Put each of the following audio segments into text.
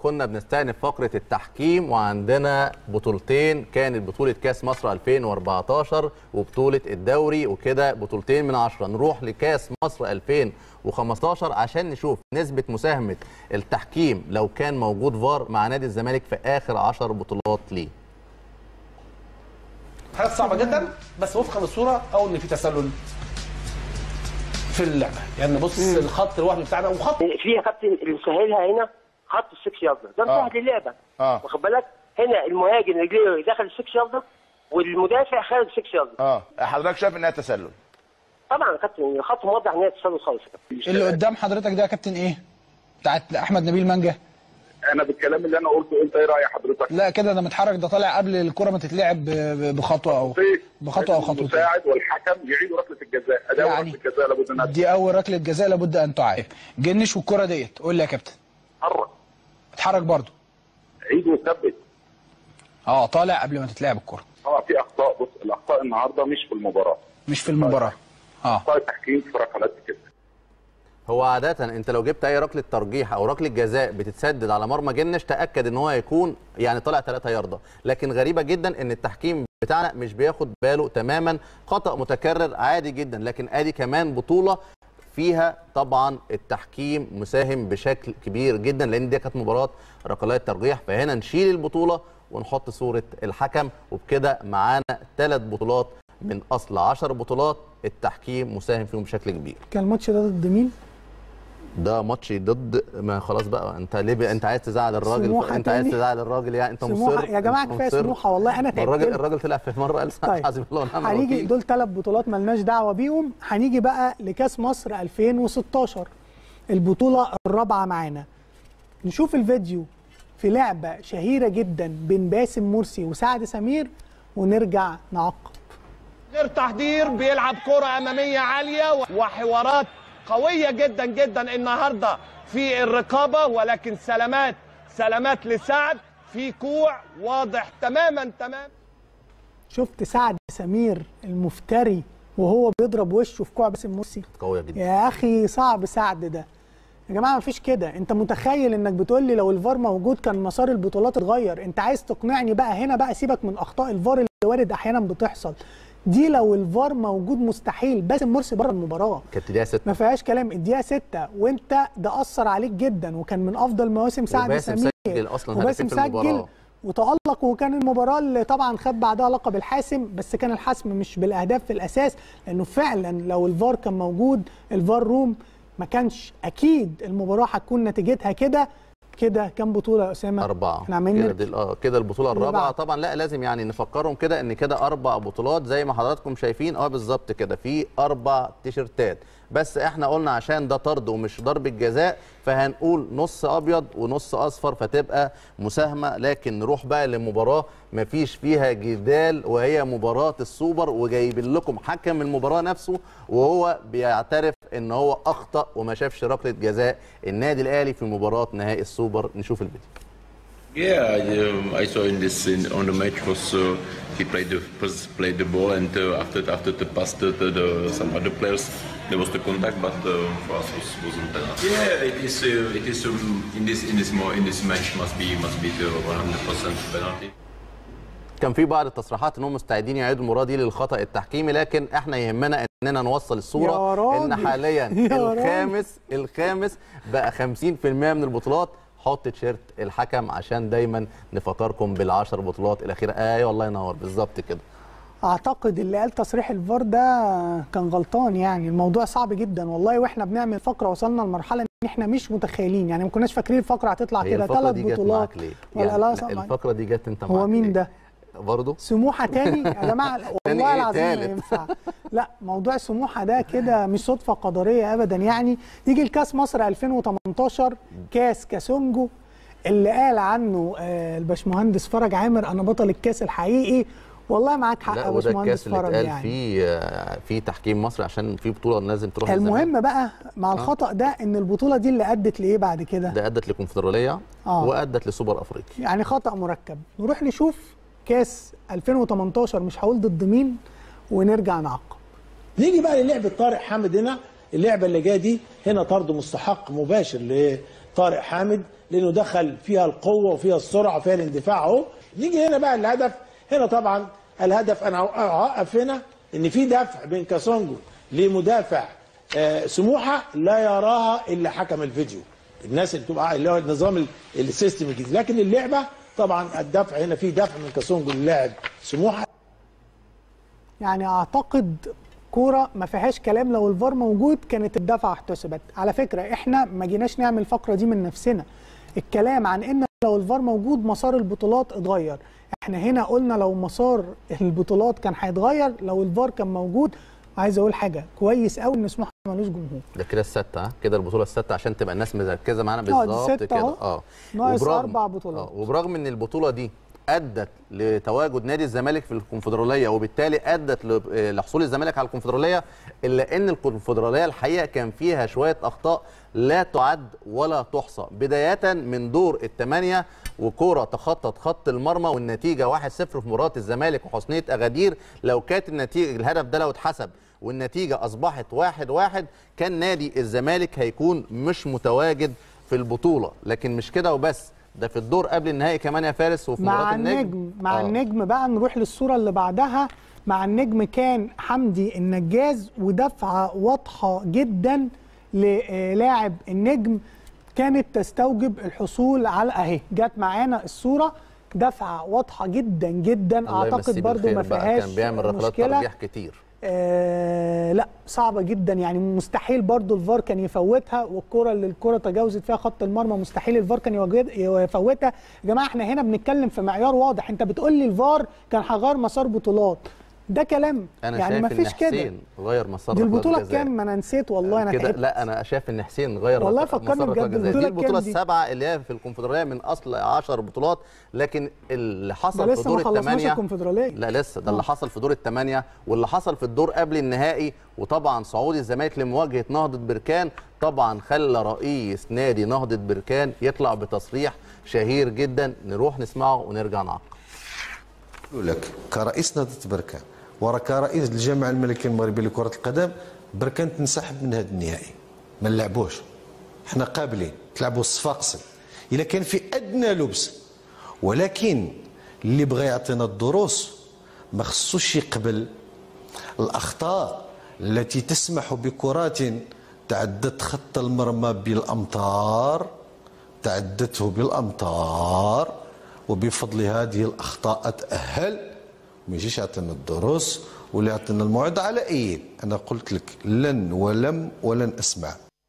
كنا بنستأنف فقرة التحكيم وعندنا بطولتين كانت بطولة كاس مصر 2014 وبطولة الدوري وكده بطولتين من عشرة نروح لكاس مصر 2015 عشان نشوف نسبة مساهمة التحكيم لو كان موجود فار مع نادي الزمالك في آخر 10 بطولات ليه حاجات صعبه جدا بس وفقا للصوره او ان في تسلل في اللعبه يعني بص الخط الوهمي بتاعنا وخط في يا كابتن اللي مسهلها هنا خط السكس ياردة ده آه. مسهل اللعبه آه. واخد بالك هنا المهاجم رجليه داخل السكس ياردة والمدافع خارج السكس ياردة اه حضرتك شايف انها تسلل طبعا يا كابتن الخط موضح ان هي تسلل خالص يا كابتن اللي قدام حضرتك ده يا كابتن ايه؟ بتاعت احمد نبيل مانجا انا بالكلام اللي انا قلته انت ايه راي حضرتك؟ لا كده ده متحرك ده طالع قبل الكره ما تتلعب ب- ب- بخطوه او بخطوه او خطوتين المساعد والحكم يعيدوا ركله الجزاء اداء يعني ركله الجزاء لابد انها دي اول ركله جزاء لابد ان تعاد جنش والكره ديت قول لي يا كابتن تتحرك اتحرك برضو عيد وثبت اه طالع قبل ما تتلعب الكره طبعا في اخطاء بص الاخطاء النهارده مش في المباراه مش في المباراه اه اخطاء التحكيم في ركلات كده هو عادة انت لو جبت اي ركلة ترجيح او ركلة جزاء بتتسدد على مرمى جنش تأكد ان هو هيكون يعني طالع 3 ياردة لكن غريبة جدا ان التحكيم بتاعنا مش بياخد باله تماما خطأ متكرر عادي جدا لكن ادي كمان بطولة فيها طبعا التحكيم مساهم بشكل كبير جدا لان دي كانت مباراة ركلات ترجيح فهنا نشيل البطولة ونحط صورة الحكم وبكده معانا ثلاث بطولات من اصل 10 بطولات التحكيم مساهم فيهم بشكل كبير كان الماتش ده ضد مين؟ ده ماتش ضد ما خلاص بقى انت ليه بقى انت عايز تزعل الراجل سموحة انت عايز تاني؟ تزعل الراجل يعني انت سموحة مصر يا جماعه انت كفايه مصر. سموحه والله انا ما الراجل تعبت الراجل طلع في مره قال طيب. حسبي الله ونعم هنيجي الوكيل دول ثلاث بطولات ملناش دعوه بيهم هنيجي بقى لكاس مصر 2016 البطوله الرابعه معانا نشوف الفيديو في لعبه شهيره جدا بين باسم مرسي وسعد سمير ونرجع نعقب غير تحضير بيلعب كرة أمامية عالية وحوارات قوية جدا جدا النهاردة في الرقابة ولكن سلامات سلامات لسعد في كوع واضح تماما تماما شفت سعد سمير المفتري وهو بيضرب وشه في كوع باسم مرسي قويه جدا يا اخي صعب سعد ده يا جماعه مفيش كده انت متخيل انك بتقول لي لو الفار موجود كان مسار البطولات اتغير انت عايز تقنعني بقى هنا بقى سيبك من اخطاء الفار اللي وارد احيانا بتحصل دي لو الفار موجود مستحيل باسم مرسي بره المباراه كانت دقيقه 6 ما فيهاش كلام الدقيقه 6 وانت ده اثر عليك جدا وكان من افضل مواسم سعد وباسم سمير سجل أصلاً وباسم هدفين في سجل المباراة. وتألق وكان المباراة اللي طبعا خد بعدها لقب الحاسم بس كان الحسم مش بالأهداف في الأساس لأنه فعلا لو الفار كان موجود الفار روم ما كانش أكيد المباراة هتكون نتيجتها كده كده كام بطولة يا أسامة؟ أربعة احنا عمالين كده نركز. دي اه كده البطولة اللي الرابعة بعد. طبعا لا لازم يعني نفكرهم كده ان كده أربع بطولات زي ما حضراتكم شايفين اه بالظبط كده في أربع تيشرتات بس احنا قلنا عشان ده طرد ومش ضربة جزاء فهنقول نص أبيض ونص أصفر فتبقى مساهمة لكن نروح بقى لمباراة مفيش فيها جدال وهي مباراة السوبر وجايبين لكم حكم المباراة نفسه وهو بيعترف ان هو أخطأ وما شافش ركلة جزاء النادي الأهلي في مباراة نهائي السوبر نشوف الفيديو Yeah, I, um, I saw in this in, on the match was uh, he played the was played the ball and uh, after after the pass to the, the, some other players there was the contact, but uh, for us was wasn't penalty. Yeah, it is uh, it is um, in this in this more in this match must be must be the 100% penalty. كان في بعض التصريحات انهم مستعدين يعيدوا المباراه دي للخطا التحكيمي لكن احنا يهمنا اننا نوصل يا الصوره راجل. ان حاليا يا راجل. الخامس الخامس بقى 50% من البطولات حط تيشيرت الحكم عشان دايما نفكركم بالعشر بطولات الاخيره ايوه الله ينور بالظبط كده اعتقد اللي قال تصريح الفار ده كان غلطان يعني الموضوع صعب جدا والله واحنا بنعمل فقره وصلنا لمرحله ان احنا مش متخيلين يعني ما كناش فاكرين الفقره هتطلع هي كده الفقره ثلاث دي جت بطولات معاك ليه؟ ولا يعني لا صعب الفقره دي جت انت معاك هو مين ليه؟ ده؟ برضه سموحه تاني يا جماعه تاني والله إيه العظيم ما تالت؟ ينفع لا موضوع سموحه ده كده مش صدفه قدريه ابدا يعني يجي الكاس مصر 2018 كاس كاسونجو اللي قال عنه آه، الباشمهندس فرج عامر انا بطل الكاس الحقيقي والله معاك حق لا يا وده باشمهندس الكاس اللي فرج اتقال يعني فيه آه، في تحكيم مصر عشان في بطوله لازم تروح للزمالك. المهم بقى مع الخطا ده ان البطوله دي اللي ادت لايه بعد كده ده ادت لكونفدراليه آه. وادت لسوبر افريقي يعني خطا مركب نروح نشوف كاس 2018 مش هقول ضد مين ونرجع نعقب نيجي بقى للعبة طارق حامد هنا اللعبة اللي جايه دي هنا طرد مستحق مباشر طارق حامد لانه دخل فيها القوه وفيها السرعه وفيها الاندفاع اهو نيجي هنا بقى الهدف هنا طبعا الهدف انا اوقف هنا ان في دفع بين كاسونجو لمدافع آه، سموحه لا يراها الا حكم الفيديو الناس اللي بتبقى اللي هو النظام ال- السيستم الجديد لكن اللعبه طبعا الدفع هنا في دفع من كاسونجو للاعب سموحه يعني اعتقد كوره ما فيهاش كلام لو الفار موجود كانت الدفعه احتسبت على فكره احنا ما جيناش نعمل الفقره دي من نفسنا الكلام عن ان لو الفار موجود مسار البطولات اتغير احنا هنا قلنا لو مسار البطولات كان هيتغير لو الفار كان موجود عايز اقول حاجه كويس قوي ان سموحه ملوش جمهور ده كده الستة ها كده البطولة الستة عشان تبقى الناس مركزة معانا دي بالظبط ستة كده أهو. اه ناقص وبرغم- أربع بطولات. آه وبرغم ان البطولة دي ادت لتواجد نادي الزمالك في الكونفدراليه وبالتالي ادت ل- آه، لحصول الزمالك على الكونفدراليه الا ان الكونفدراليه الحقيقه كان فيها شويه اخطاء لا تعد ولا تحصى بدايه من دور الثمانيه وكوره تخطط خط المرمى والنتيجه 1-0 في مباراه الزمالك وحسنيه اغادير لو كانت النتيجه الهدف ده لو اتحسب والنتيجه اصبحت 1-1 كان نادي الزمالك هيكون مش متواجد في البطوله لكن مش كده وبس ده في الدور قبل النهائي كمان يا فارس وفي مباراه مع النجم مع آه. النجم بقى نروح للصوره اللي بعدها مع النجم كان حمدي النجاز ودفعه واضحه جدا للاعب النجم كانت تستوجب الحصول على اهي جت معانا الصوره دفعه واضحه جدا جدا الله يمسيه اعتقد برضو بالخير ما بقى، فيهاش كان بيعمل ركلات مشكله ترجيح كتير آه لا صعبه جدا يعني مستحيل برضو الفار كان يفوتها والكره اللي الكره تجاوزت فيها خط المرمى مستحيل الفار كان يوجد- يفوتها يا جماعه احنا هنا بنتكلم في معيار واضح انت بتقول لي الفار كان هيغير مسار بطولات ده كلام انا يعني شايف ما فيش ان كده حسين غير مسار دي ركلات البطوله الجزاء. كام ما انا نسيت والله انا كده تعبت لا انا شايف ان حسين غير والله رك- فكرني مسار ركلات بجد الجزاء. البطولة دي البطوله كام دي؟ السابعه اللي هي في الكونفدراليه من اصل 10 بطولات لكن اللي ده حصل في لسه دور ما خلصناش الثمانيه الكونفدراليه لا لسه ده اللي حصل في دور الثمانيه واللي حصل في الدور قبل النهائي وطبعا صعود الزمالك لمواجهه نهضه بركان طبعا خلى رئيس نادي نهضه بركان يطلع بتصريح شهير جدا نروح نسمعه ونرجع نعقب أقول لك كرئيس نهضة بركان وكرئيس الجامعة الملكية المغربية لكرة القدم بركان تنسحب من هذا النهائي ما نلعبوش احنا قابلين تلعبوا الصفاقسي إلا كان في أدنى لبس ولكن اللي بغى يعطينا الدروس ما خصوش يقبل الأخطاء التي تسمح بكرات تعدت خط المرمى بالأمتار تعدته بالأمتار وبفضل هذه الأخطاء أتأهل ما يجيش يعطينا الدروس ولا يعطينا الموعظة على أي أنا قلت لك لن ولم ولن أسمع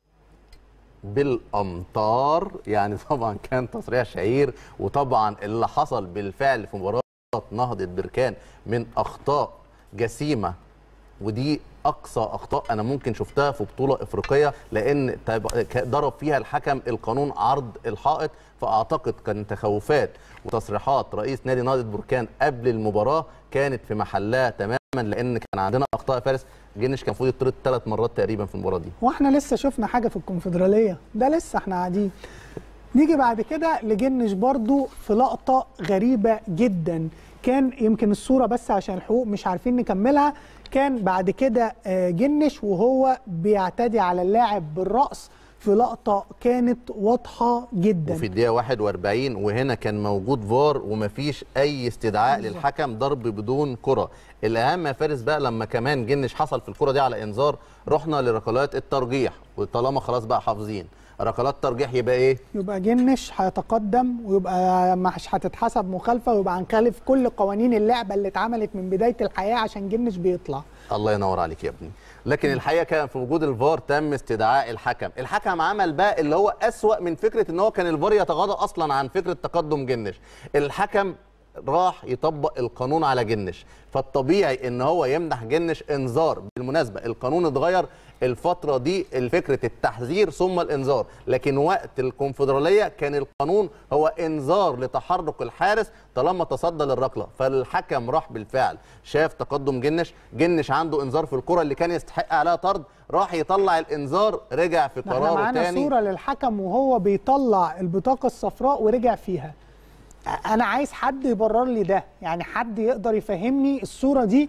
بالامطار يعني طبعا كان تصريح شهير وطبعا اللي حصل بالفعل في مباراه نهضه بركان من اخطاء جسيمه ودي اقصى اخطاء انا ممكن شفتها في بطوله افريقيه لان تب- ك- ضرب فيها الحكم القانون عرض الحائط فاعتقد كان تخوفات وتصريحات رئيس نادي نهضه بركان قبل المباراه كانت في محلها تماما لان كان عندنا اخطاء فارس جنش كان المفروض يطرد ثلاث مرات تقريبا في المباراه دي واحنا لسه شفنا حاجه في الكونفدراليه ده لسه احنا قاعدين نيجي بعد كده لجنش برضو في لقطه غريبه جدا كان يمكن الصوره بس عشان الحقوق مش عارفين نكملها كان بعد كده آه، جنش وهو بيعتدي على اللاعب بالراس في لقطه كانت واضحه جدا وفي الدقيقه 41 وهنا كان موجود فار ومفيش اي استدعاء للحكم ضرب بدون كره الاهم يا فارس بقى لما كمان جنش حصل في الكره دي على انذار رحنا لركلات الترجيح وطالما خلاص بقى حافظين ركلات ترجيح يبقى ايه يبقى جنش هيتقدم ويبقى مش هتتحسب مخالفه ويبقى هنخالف كل قوانين اللعبه اللي اتعملت من بدايه الحياه عشان جنش بيطلع الله ينور عليك يا ابني لكن الحقيقه كان في وجود الفار تم استدعاء الحكم الحكم عمل بقى اللي هو اسوا من فكره ان هو كان الفار يتغاضى اصلا عن فكره تقدم جنش الحكم راح يطبق القانون على جنش فالطبيعي ان هو يمنح جنش انذار بالمناسبه القانون اتغير الفتره دي فكره التحذير ثم الانذار لكن وقت الكونفدراليه كان القانون هو انذار لتحرك الحارس طالما تصدى للركله فالحكم راح بالفعل شاف تقدم جنش جنش عنده انذار في الكره اللي كان يستحق عليها طرد راح يطلع الانذار رجع في ده احنا قراره معانا تاني صوره للحكم وهو بيطلع البطاقه الصفراء ورجع فيها انا عايز حد يبرر لي ده يعني حد يقدر يفهمني الصوره دي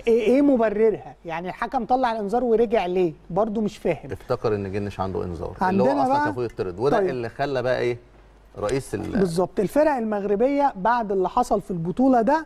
ايه إيه مبررها يعني الحكم طلع الانذار ورجع ليه برضو مش فاهم افتكر ان جنش عنده انذار اللي هو عندنا اصلا بقى- كان المفروض يطرد وده طيب. اللي خلى بقى ايه رئيس ال بالظبط الفرق المغربيه بعد اللي حصل في البطوله ده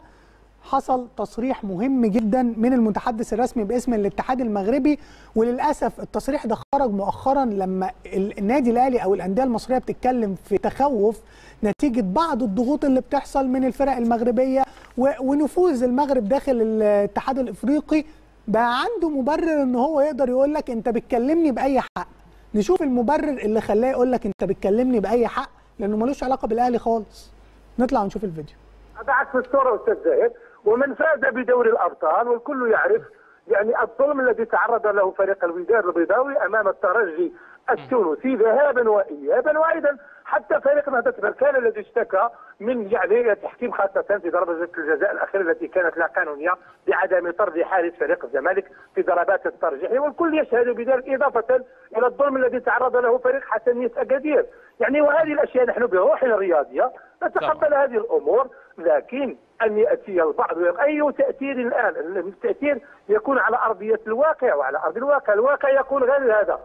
حصل تصريح مهم جدا من المتحدث الرسمي باسم الاتحاد المغربي وللاسف التصريح ده خرج مؤخرا لما ال- النادي الاهلي او الانديه المصريه بتتكلم في تخوف نتيجه بعض الضغوط اللي بتحصل من الفرق المغربيه و- ونفوذ المغرب داخل الاتحاد الافريقي بقى عنده مبرر ان هو يقدر يقول لك انت بتكلمني باي حق نشوف المبرر اللي خلاه يقول لك انت بتكلمني باي حق لانه ملوش علاقه بالاهلي خالص نطلع ونشوف الفيديو هذا عكس الصوره استاذ زاهد ومن فاز بدوري الابطال والكل يعرف يعني الظلم الذي تعرض له فريق الوداد البيضاوي امام الترجي التونسي ذهابا وايابا وايضا حتى فريق نهضه بركان الذي اشتكى من يعني تحكيم خاصه في ضربه الجزاء الاخيره التي كانت لا قانونيه بعدم طرد حارس فريق الزمالك في ضربات الترجيح والكل يشهد بذلك اضافه الى الظلم الذي تعرض له فريق حسنيه اكادير يعني وهذه الاشياء نحن بروحنا الرياضيه نتقبل هذه الامور لكن ان ياتي البعض ويقول اي تاثير الان التاثير يكون على ارضيه الواقع وعلى ارض الواقع الواقع يكون غير هذا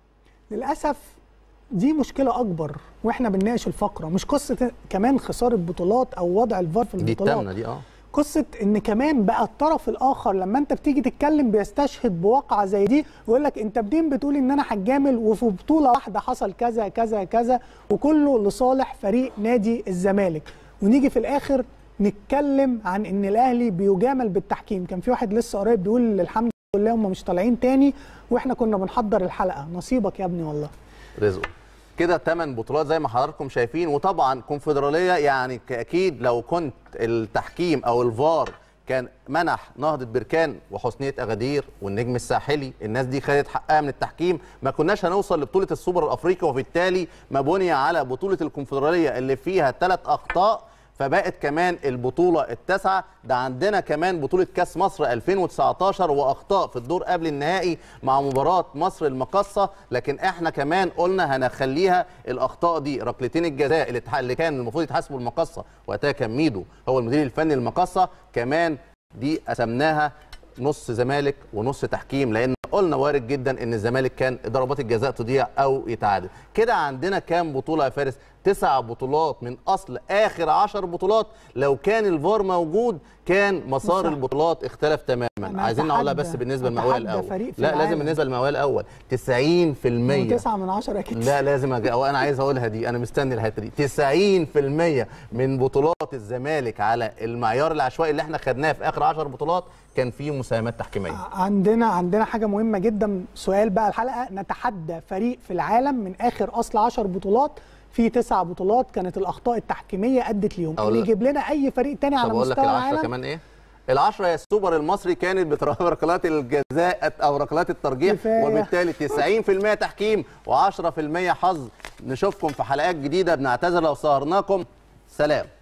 للاسف دي مشكله اكبر واحنا بنناقش الفقره مش قصه كمان خساره بطولات او وضع الفار في دي البطولات التامنه دي اه قصه ان كمان بقى الطرف الاخر لما انت بتيجي تتكلم بيستشهد بواقعه زي دي ويقول لك انت بدين بتقول ان انا هتجامل وفي بطوله واحده حصل كذا كذا كذا وكله لصالح فريق نادي الزمالك ونيجي في الاخر نتكلم عن ان الاهلي بيجامل بالتحكيم كان في واحد لسه قريب بيقول الحمد لله هم مش طالعين تاني واحنا كنا بنحضر الحلقه نصيبك يا ابني والله رزقه كده ثمان بطولات زي ما حضراتكم شايفين وطبعا كونفدراليه يعني اكيد لو كنت التحكيم او الفار كان منح نهضه بركان وحسنيه اغادير والنجم الساحلي الناس دي خدت حقها من التحكيم ما كناش هنوصل لبطوله السوبر الافريقي وبالتالي ما بني على بطوله الكونفدراليه اللي فيها ثلاث اخطاء فبقت كمان البطولة التاسعة ده عندنا كمان بطولة كاس مصر 2019 وأخطاء في الدور قبل النهائي مع مباراة مصر المقصة لكن احنا كمان قلنا هنخليها الأخطاء دي ركلتين الجزاء اللي, اتح- اللي كان المفروض يتحاسبوا المقصة وقتها كان ميدو هو المدير الفني المقصة كمان دي قسمناها نص زمالك ونص تحكيم لان قلنا وارد جدا ان الزمالك كان ضربات الجزاء تضيع او يتعادل كده عندنا كام بطوله يا فارس تسع بطولات من اصل اخر عشر بطولات لو كان الفار موجود كان مسار صح. البطولات اختلف تماما أنا عايزين نقولها بس أتحدى- بالنسبه للمقاول أتحدى الاول فريق في لا لازم العالم. بالنسبه للمقاول الاول 90% وتسعة من عشرة اكيد لا لازم أج... أو انا عايز اقولها دي انا مستني الحته دي 90% من بطولات الزمالك على المعيار العشوائي اللي احنا خدناه في اخر 10 بطولات كان فيه مساهمات تحكيميه عندنا عندنا حاجه مهمه جدا سؤال بقى الحلقه نتحدى فريق في العالم من اخر اصل 10 بطولات في تسع بطولات كانت الاخطاء التحكيميه ادت ليهم أقول اللي لك- يجيب لنا اي فريق تاني على طب اقول لك مستوى العشره العالم كمان ايه العشرة يا السوبر المصري كانت بتراقب ركلات الجزاء او ركلات الترجيح كفاية. وبالتالي 90% تحكيم و10% حظ نشوفكم في حلقات جديده بنعتذر لو سهرناكم سلام